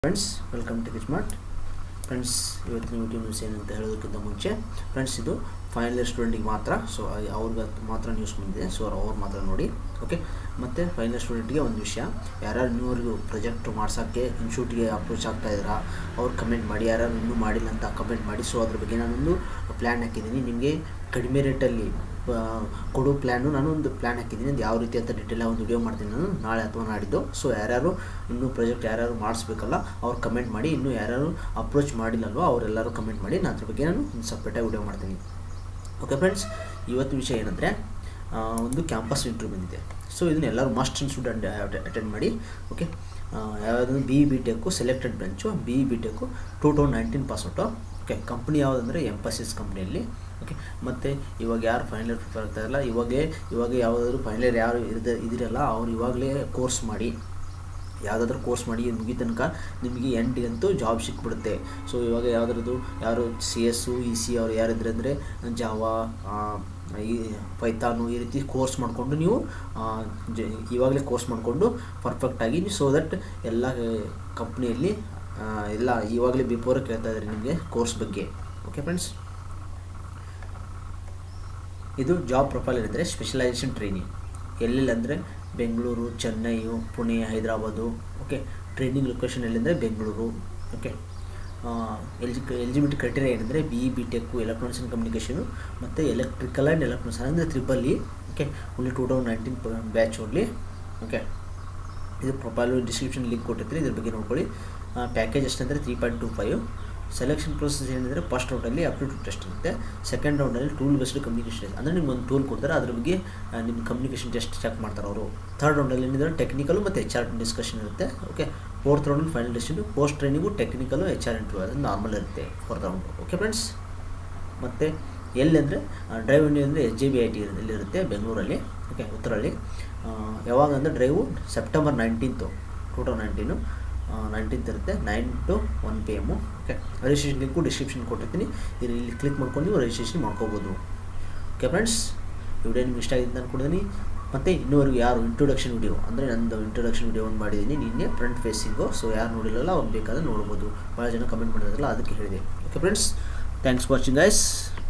friends welcome to Kitchmart friends ಇವತ್ತಿನ video news ಏನಂತ ಹೇಳೋದಕ್ಕಿಂತ ಮುಂಚೆ ಫ್ರೆಂಡ್ಸ್ ಇದು ಫೈನಲ್ ಇಯರ್ ಸ್ಟೂಡೆಂಟಿಗೆ ಮಾತ್ರ ಸೊ ಅವ್ರಿಗೆ ಮಾತ್ರ ನ್ಯೂಸ್ ಬಂದಿದೆ ಸೊ ಅವ್ರು ಮಾತ್ರ ನೋಡಿ ಓಕೆ ಮತ್ತು ಫೈನಲ್ ಇಯರ್ ಸ್ಟೂಡೆಂಟ್ಗೆ ಒಂದು ವಿಷಯ ಯಾರ್ಯಾರು ಇನ್ನೂವರೆಗೂ ಪ್ರಾಜೆಕ್ಟ್ ಮಾಡ್ಸೋಕ್ಕೆ ಇನ್ಸ್ಟಿಟ್ಯೂಟ್ಗೆ ಅಪ್ರೋಚ್ ಆಗ್ತಾ ಇದ್ದೀರಾ ಅವ್ರು ಕಮೆಂಟ್ ಮಾಡಿ ಯಾರ್ಯಾರು ಇನ್ನೂ ಮಾಡಿಲ್ಲ ಅಂತ ಕಮೆಂಟ್ ಮಾಡಿ ಸೊ ಅದ್ರ ಬಗ್ಗೆ ನಾನೊಂದು ಪ್ಲ್ಯಾನ್ ಹಾಕಿದ್ದೀನಿ ನಿಮಗೆ ಕಡಿಮೆ ರೇಟಲ್ಲಿ ಕೊಡೋ ಪ್ಲ್ಯಾನು ನಾನು ಒಂದು ಪ್ಲ್ಯಾನ್ ಹಾಕಿದ್ದೀನಿ ಅದು ಯಾವ ರೀತಿ ಅಂತ ಡೀಟೇಲ್ ಒಂದು ವಿಡಿಯೋ ಮಾಡ್ತೀನಿ ನಾನು ನಾಳೆ ಅಥವಾ ನಾಡಿದ್ದು ಸೊ ಯಾರ್ಯಾರು ಇನ್ನೂ ಪ್ರಾಜೆಕ್ಟ್ ಯಾರ್ಯಾರು ಮಾಡಿಸ್ಬೇಕಲ್ಲ ಅವ್ರು ಕಮೆಂಟ್ ಮಾಡಿ ಇನ್ನೂ ಯಾರ್ಯಾರು ಅಪ್ರೋಚ್ ಮಾಡಿಲ್ಲಲ್ವೋ ಅವರೆಲ್ಲರೂ ಕಮೆಂಟ್ ಮಾಡಿ ನಾನು ಅದ್ರ ಬಗ್ಗೆ ನಾನು ಒಂದು ಸಪ್ರೇಟಾಗಿ ವಿಡಿಯೋ ಮಾಡ್ತೀನಿ ಓಕೆ ಫ್ರೆಂಡ್ಸ್ ಇವತ್ತು ವಿಷಯ ಏನಂದರೆ ಒಂದು ಕ್ಯಾಂಪಸ್ ಇಂಟರ್ವ್ಯೂ ಬಂದಿದೆ ಸೊ ಇದನ್ನ ಎಲ್ಲರೂ ಮಸ್ಟ್ ಸ್ಟೂಡೆಂಟ್ ಅಟೆಂಡ್ ಮಾಡಿ ಓಕೆ ಯಾವುದಾದ್ರು B B tech selected branch B B tech two thousand nineteen passout okay company ಯಾವುದಂದರೆ ಎಂಪಸಿಸ್ ಕಂಪ್ನಿಯಲ್ಲಿ ಓಕೆ ಮತ್ತು ಇವಾಗ ಯಾರು ಫೈನಲ್ ಇಯರ್ ಪ್ರಿಪೇರ್ ಆಗ್ತಾ ಇರಲ್ಲ ಇವಾಗೇ ಇವಾಗ ಯಾವುದಾದ್ರು ಫೈನಲ್ ಇಯರ್ ಯಾರು ಇರದ ಇದಿರಲ್ಲ ಅವ್ರು ಇವಾಗಲೇ ಕೋರ್ಸ್ ಮಾಡಿ ಯಾವುದಾದ್ರೂ ಕೋರ್ಸ್ ಮಾಡಿ ಮುಗಿ ತನಕ ನಿಮಗೆ ಎಂಟಿಗಂತೂ ಜಾಬ್ ಸಿಕ್ಬಿಡುತ್ತೆ ಸೊ ಇವಾಗ ಯಾವುದ್ರದ್ದು ಯಾರು ಸಿ ಎಸ್ಸು ಇ ಸಿ ಅವ್ರು ಯಾರಿದ್ರೆ ಅಂದರೆ ಜಾವಾ ಈ ಪೈತಾನು ಈ ರೀತಿ ಕೋರ್ಸ್ ಮಾಡಿಕೊಂಡು ನೀವು ಜ ಇವಾಗಲೇ ಕೋರ್ಸ್ ಮಾಡಿಕೊಂಡು ಪರ್ಫೆಕ್ಟಾಗಿ ಸೊ ದಟ್ ಎಲ್ಲ ಕಂಪ್ನಿಯಲ್ಲಿ ಎಲ್ಲ ಇವಾಗಲೇ ಬಿಫೋರ್ ಕೇಳ್ತಾ ಇದ್ದಾರೆ ನಿಮಗೆ ಕೋರ್ಸ್ ಬಗ್ಗೆ ಓಕೆ ಫ್ರೆಂಡ್ಸ್ ಇದು ಜಾಬ್ ಪ್ರೊಫೈಲ್ ಏನಿದ್ರೆ ಸ್ಪೆಷಲೈಸೇಷನ್ ಟ್ರೈನಿಂಗ್ ಎಲ್ಲೆಲ್ಲಿ ಅಂದರೆ ಬೆಂಗಳೂರು ಚೆನ್ನೈಯು Pune Hyderabad okay training location ಎಲ್ಲಿಂದರೆ Bengaluru okay elig eligibility criteria ಏನಂದರೆ B E B tech electronics and communication ಮತ್ತು ಎಲೆಕ್ಟ್ರಿಕಲ್ ಆ್ಯಂಡ್ ಎಲೆಕ್ಟ್ರಾನಿಕ್ಸ್ ಅಂದರೆ triple E okay only two thousand nineteen batch only okay ಇದು profile description link ಕೊಟ್ಟಿರ್ತೀನಿ ಇದ್ರ ಬಗ್ಗೆ ನೋಡ್ಕೊಳ್ಳಿ ಪ್ಯಾಕೇಜ್ ಎಷ್ಟಂದರೆ three point two five selection process ಏನಿದ್ರೆ ಫಸ್ಟ್ ರೌಂಡಲ್ಲಿ ಅಪ್ಟಿಟ್ಯೂಡ್ ಟೆಸ್ಟ್ ಇರುತ್ತೆ ಸೆಕೆಂಡ್ ರೌಂಡಲ್ಲಿ ಟೂಲ್ ಬೇಸ್ಡ್ ಕಮ್ಯುನಿಕೇಷನ್ ಅಂದರೆ ನಿಮ್ಗೆ ಒಂದು ಟೂಲ್ ಕೊಡ್ತಾರೆ ಅದ್ರ ಬಗ್ಗೆ ನಿಮ್ಮ ಕಮ್ಯುನಿಕೇಷನ್ ಟೆಸ್ಟ್ ಚೆಕ್ ಮಾಡ್ತಾರೆ ಅವರು ಥರ್ಡ್ ರೌಂಡಲ್ಲಿ ಏನಿದ್ರೆ ಟೆಕ್ನಿಕಲು ಮತ್ತು ಎಚ್ ಆರ್ ಡಿಸ್ಕಷನ್ ಇರುತ್ತೆ ಓಕೆ ಫೋರ್ತ್ ರೌಂಡಲ್ಲಿ final distinct post training technical H R interview ಅದು ನಾರ್ಮಲ್ ಇರುತ್ತೆ ಫೋರ್ತ್ ರೌಂಡು ಓಕೆ ಫ್ರೆಂಡ್ಸ್ ಮತ್ತು ಎಲ್ಲಿ ಅಂದರೆ ಡ್ರೈವ್ ಇಂಡಿಯಾ ಅಂದರೆ H J B I T ಇರುತ್ತೆ ಬೆಂಗಳೂರಲ್ಲಿ ಓಕೆ ಉತ್ತರಲ್ಲಿ ಯಾವಾಗ ಅಂದರೆ drive September nineteenth two thousand nineteen nineteenth ಇರುತ್ತೆ nine to one P M okay registration link description ಕೊಟ್ಟಿರ್ತೀನಿ ಇಲ್ಲಿ ಇಲ್ಲಿ ಕ್ಲಿಕ್ ಮಾಡ್ಕೊಂಡು ನೀವು ರಿಜಿಸ್ಟ್ರೇಷನ್ ಮಾಡ್ಕೋಬೋದು ಓಕೆ ಫ್ರೆಂಡ್ಸ್ ವಿಡಿಯೋ ನಿಮ್ಗೆ ಇಷ್ಟ ಆಗಿದೆ ಅಂತ ಅನ್ಕೊಂಡಿದ್ದೀನಿ ಮತ್ತು ಇನ್ನೂವರೆಗೂ ಯಾರು ಇಂಟ್ರೊಡಕ್ಷನ್ ವಿಡಿಯೋ ಅಂದರೆ ನಂದು ಇಂಟ್ರೊಡಕ್ಷನ್ ವಿಡಿಯೋ ಒಂದು ಮಾಡಿದ್ದೀನಿ ನಿನ್ನೆ ಫ್ರಂಟ್ ಫೇಸಿಂಗು ಸೊ ಯಾರು ನೋಡಿಲ್ಲಲ್ಲ ಅವ್ರು ಬೇಕಾದ್ರೆ ನೋಡ್ಬೋದು ಭಾಳ ಜನ ಕಮೆಂಟ್ ಮಾಡಿದ್ರಲ್ಲ ಅದಕ್ಕೆ ಹೇಳಿದೆ okay friends thanks watching guys